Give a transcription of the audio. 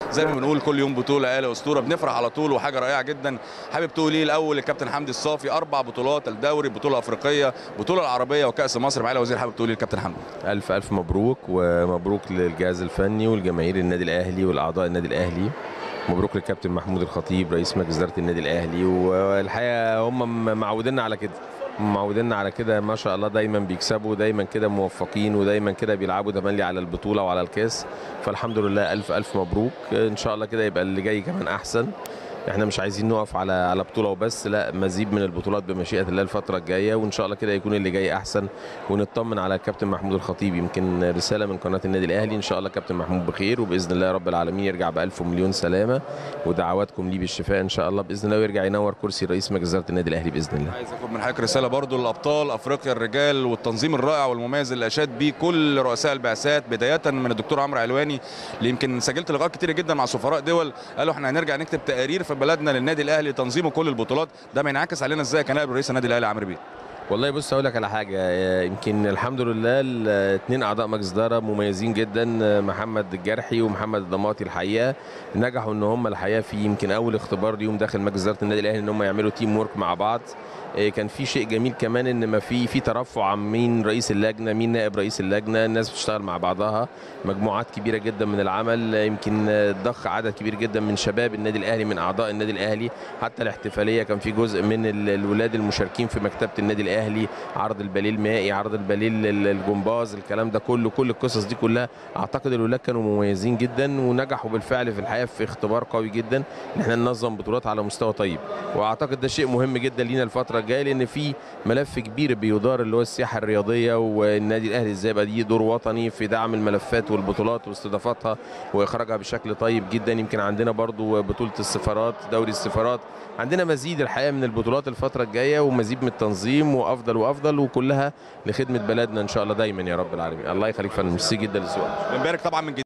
زي ما بنقول كل يوم بطوله اهلي اسطوره بنفرح على طول وحاجه رائعه جدا حابب تقول ايه الاول الكابتن حمدي الصافي اربع بطولات الدوري بطوله افريقيه بطوله العربيه وكاس مصر معالي وزير حابب تقول ايه الكابتن حمدي ألف ألف مبروك ومبروك للجهاز الفني والجماهير النادي الأهلي والأعضاء النادي الأهلي مبروك للكابتن محمود الخطيب رئيس مجلس إدارة النادي الأهلي والحقيقة هم معودينا على كده هم معودينا على كده ما شاء الله دايما بيكسبوا دايما كده موفقين ودايما كده بيلعبوا تملي على البطولة وعلى الكاس فالحمد لله ألف ألف مبروك إن شاء الله كده يبقى اللي جاي كمان أحسن احنا مش عايزين نقف على على بطوله وبس لا مزيد من البطولات بمشيئه الله الفتره الجايه وان شاء الله كده يكون اللي جاي احسن ونطمن على الكابتن محمود الخطيب يمكن رساله من قناه النادي الاهلي ان شاء الله كابتن محمود بخير وباذن الله رب العالمين يرجع بالف ومليون سلامه ودعواتكم ليه بالشفاء ان شاء الله باذن الله ويرجع ينور كرسي رئيس مجلس اداره النادي الاهلي باذن الله عايز اخد من حضرتك رساله برضو للابطال افريقيا الرجال والتنظيم الرائع والمميز اللي اشاد بيه كل رؤساء البعثات بدايه من الدكتور عمرو علواني اللي يمكن سجلت لقاءات كتير جدا مع سفراء دول قالوا احنا هنرجع نكتب تقارير في بلدنا للنادي الاهلي تنظيمه كل البطولات ده ما ينعكس علينا ازاي كنائب رئيس النادي الاهلي عمرو بيه والله بص اقول لك على حاجه يمكن الحمد لله الاثنين اعضاء مجلس اداره مميزين جدا محمد الجرحي ومحمد الضماطي الحقيقه نجحوا ان هم الحقيقه في يمكن اول اختبار ليهم داخل مجلس اداره النادي الاهلي ان هم يعملوا تيم ورك مع بعض كان في شيء جميل كمان ان ما في في ترفع عن مين رئيس اللجنه مين نائب رئيس اللجنه الناس بتشتغل مع بعضها مجموعات كبيره جدا من العمل يمكن ضخ عدد كبير جدا من شباب النادي الاهلي من اعضاء النادي الاهلي حتى الاحتفاليه كان في جزء من الولاد المشاركين في مكتبه النادي الاهلي عرض الباليه المائي عرض الباليه الجمباز الكلام ده كله كل القصص دي كلها اعتقد الولاد كانوا مميزين جدا ونجحوا بالفعل في الحقيقه في اختبار قوي جدا ان احنا ننظم بطولات على مستوى طيب واعتقد ده شيء مهم جدا لينا الفتره الجايه لان في ملف كبير بيدار اللي هو السياحه الرياضيه والنادي الاهلي ازاي يبقى دي دور وطني في دعم الملفات والبطولات واستضافتها واخراجها بشكل طيب جدا يمكن عندنا برضو بطوله السفارات دوري السفارات عندنا مزيد الحقيقه من البطولات الفتره الجايه ومزيد من التنظيم وافضل وافضل وكلها لخدمه بلدنا ان شاء الله دايما يا رب العالمين الله يخليك فندم ميرسي جدا للسؤال بنبارك طبعا من